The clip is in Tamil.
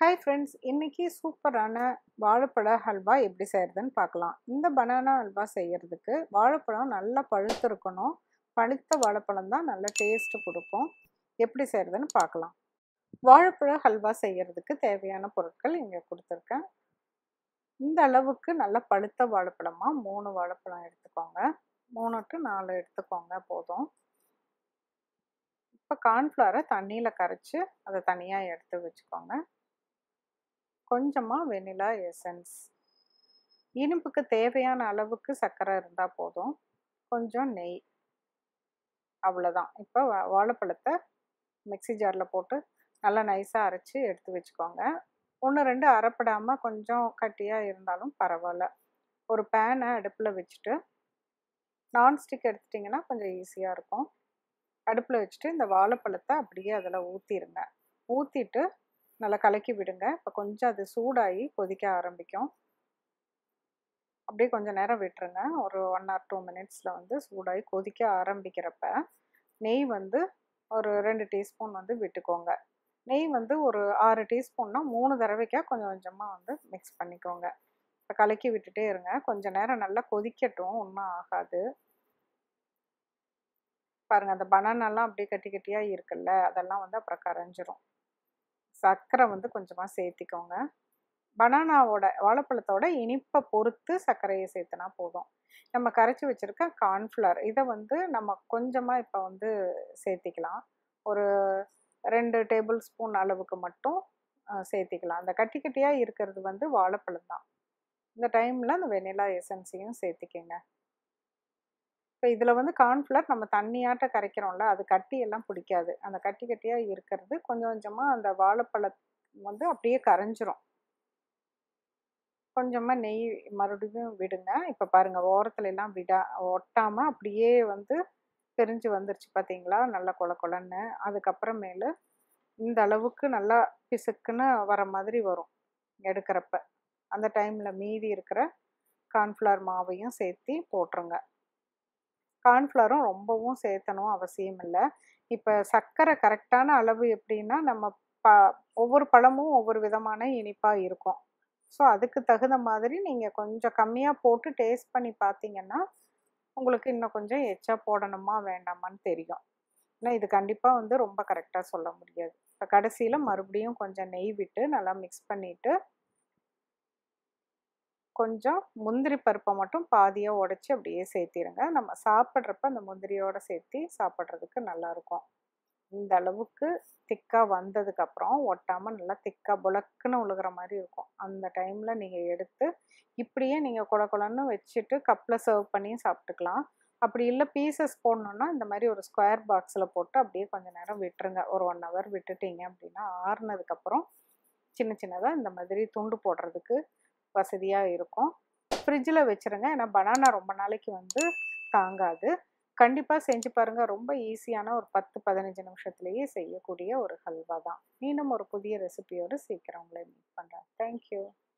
ஹாய் ஃப்ரெண்ட்ஸ் இன்றைக்கி சூப்பரான வாழைப்பழ ஹல்வா எப்படி செய்கிறதுன்னு பார்க்கலாம் இந்த பனானா ஹல்வா செய்கிறதுக்கு வாழைப்பழம் நல்லா பழுத்து இருக்கணும் பழுத்த வாழைப்பழம் தான் நல்ல டேஸ்ட்டு கொடுக்கும் எப்படி செய்கிறதுன்னு பார்க்கலாம் வாழைப்பழ ஹல்வா செய்கிறதுக்கு தேவையான பொருட்கள் இங்கே கொடுத்துருக்கேன் இந்த அளவுக்கு நல்ல பழுத்த வாழைப்பழமாக மூணு வாழைப்பழம் எடுத்துக்கோங்க மூணு டு நாலு எடுத்துக்கோங்க போதும் இப்போ கார்ன்ஃப்ளவரை தண்ணியில் கரைச்சி அதை தனியாக எடுத்து வச்சுக்கோங்க கொஞ்சமாக வெனிலா எசன்ஸ் இனிப்புக்கு தேவையான அளவுக்கு சர்க்கரை இருந்தால் போதும் கொஞ்சம் நெய் அவ்வளோதான் இப்போ வா வாழைப்பழத்தை மிக்சி ஜாரில் போட்டு நல்லா நைஸாக அரைச்சி எடுத்து வச்சுக்கோங்க ஒன்று ரெண்டு அரைப்படாமல் கொஞ்சம் கட்டியாக இருந்தாலும் பரவாயில்ல ஒரு பேனை அடுப்பில் வச்சுட்டு நான்ஸ்டிக் எடுத்துட்டிங்கன்னா கொஞ்சம் ஈஸியாக இருக்கும் அடுப்பில் வச்சுட்டு இந்த வாழைப்பழத்தை அப்படியே அதில் ஊற்றிடுங்க ஊற்றிட்டு நல்லா கலக்கி விடுங்க இப்போ கொஞ்சம் அது சூடாகி கொதிக்க ஆரம்பிக்கும் அப்படியே கொஞ்சம் நேரம் விட்டுருங்க ஒரு ஒன் ஆர் டூ மினிட்ஸில் வந்து சூடாகி கொதிக்க ஆரம்பிக்கிறப்ப நெய் வந்து ஒரு ரெண்டு டீஸ்பூன் வந்து விட்டுக்கோங்க நெய் வந்து ஒரு ஆறு டீஸ்பூன்னா மூணு தடவைக்காக கொஞ்சம் கொஞ்சமாக வந்து மிக்ஸ் பண்ணிக்கோங்க இப்போ கலக்கி விட்டுட்டே இருங்க கொஞ்சம் நேரம் நல்லா கொதிக்கட்டும் ஒன்றும் ஆகாது பாருங்கள் அந்த பனானாலாம் அப்படியே கட்டி கட்டியாக இருக்குல்ல அதெல்லாம் வந்து அப்புறம் கரைஞ்சிரும் சர்க்கரை வந்து கொஞ்சமாக சேர்த்திக்கோங்க பனானாவோட வாழைப்பழத்தோட இனிப்பை பொறுத்து சர்க்கரையை சேர்த்துனா போதும் நம்ம கரைச்சி வச்சுருக்க கார்ன்ஃப்ளவர் இதை வந்து நம்ம கொஞ்சமாக இப்போ வந்து சேர்த்திக்கலாம் ஒரு ரெண்டு டேபிள் ஸ்பூன் அளவுக்கு மட்டும் சேர்த்திக்கலாம் அந்த கட்டி கட்டியாக இருக்கிறது வந்து வாழைப்பழம் தான் இந்த டைமில் அந்த வெனிலா எசன்ஸையும் சேர்த்திக்கங்க இப்போ இதில் வந்து கார்ன்ஃப்ளவர் நம்ம தண்ணியாட்ட கரைக்கிறோம்ல அது கட்டியெல்லாம் பிடிக்காது அந்த கட்டி கட்டியாக இருக்கிறது கொஞ்சம் கொஞ்சமாக அந்த வாழைப்பழம் வந்து அப்படியே கரைஞ்சிரும் கொஞ்சமாக நெய் மறுபடியும் விடுங்க இப்போ பாருங்கள் ஓரத்துல எல்லாம் விடா ஒட்டாமல் அப்படியே வந்து பிரிஞ்சு வந்துருச்சு பார்த்தீங்களா நல்லா கொல கொலன்னு அதுக்கப்புறமேலு இந்த அளவுக்கு நல்லா பிசுக்குன்னு வர மாதிரி வரும் எடுக்கிறப்ப அந்த டைமில் மீதி இருக்கிற கார்ன்ஃப்ளவர் மாவையும் சேர்த்து போட்டுருங்க கார்ன்ஃப்ளவரும் ரொம்பவும் சேர்த்தணும் அவசியம் இல்லை இப்போ சர்க்கரை கரெக்டான அளவு எப்படின்னா நம்ம ப ஒவ்வொரு பழமும் ஒவ்வொரு விதமான இனிப்பாக இருக்கும் ஸோ அதுக்கு தகுந்த மாதிரி நீங்கள் கொஞ்சம் கம்மியாக போட்டு டேஸ்ட் பண்ணி பார்த்தீங்கன்னா உங்களுக்கு இன்னும் கொஞ்சம் எச்சா போடணுமா வேண்டாமான்னு தெரியும் ஏன்னா இது கண்டிப்பாக வந்து ரொம்ப கரெக்டாக சொல்ல முடியாது இப்போ கடைசியில் மறுபடியும் கொஞ்சம் நெய் விட்டு நல்லா மிக்ஸ் பண்ணிவிட்டு கொஞ்சம் முந்திரி பருப்பை மட்டும் பாதியாக உடச்சி அப்படியே சேர்த்திருங்க நம்ம சாப்பிட்றப்ப அந்த முந்திரியோடு சேர்த்து சாப்பிட்றதுக்கு நல்லாயிருக்கும் இந்த அளவுக்கு திக்காக வந்ததுக்கப்புறம் ஒட்டாமல் நல்லா திக்காக புலக்குன்னு உழுகிற மாதிரி இருக்கும் அந்த டைமில் நீங்கள் எடுத்து இப்படியே நீங்கள் குட குடன்னு வச்சுட்டு கப்பில் சர்வ் பண்ணியும் சாப்பிட்டுக்கலாம் அப்படி இல்லை பீசஸ் போடணுன்னா இந்த மாதிரி ஒரு ஸ்கொயர் பாக்ஸில் போட்டு அப்படியே கொஞ்சம் நேரம் விட்டுருங்க ஒரு ஒன் ஹவர் விட்டுட்டீங்க அப்படின்னா ஆறுனதுக்கப்புறம் சின்ன சின்னதாக இந்த மாதிரி துண்டு போடுறதுக்கு வசதியாக இருக்கும் ஃப்ரிட்ஜில் வச்சுருங்க ஏன்னா பனானா ரொம்ப நாளைக்கு வந்து தாங்காது கண்டிப்பாக செஞ்சு பாருங்கள் ரொம்ப ஈஸியான ஒரு பத்து பதினஞ்சு நிமிஷத்துலேயே செய்யக்கூடிய ஒரு ஹல்வா தான் மீண்டும் ஒரு புதிய ரெசிபியோடு சீக்கிரம் உங்களை மீட் பண்ணுறேன் தேங்க்யூ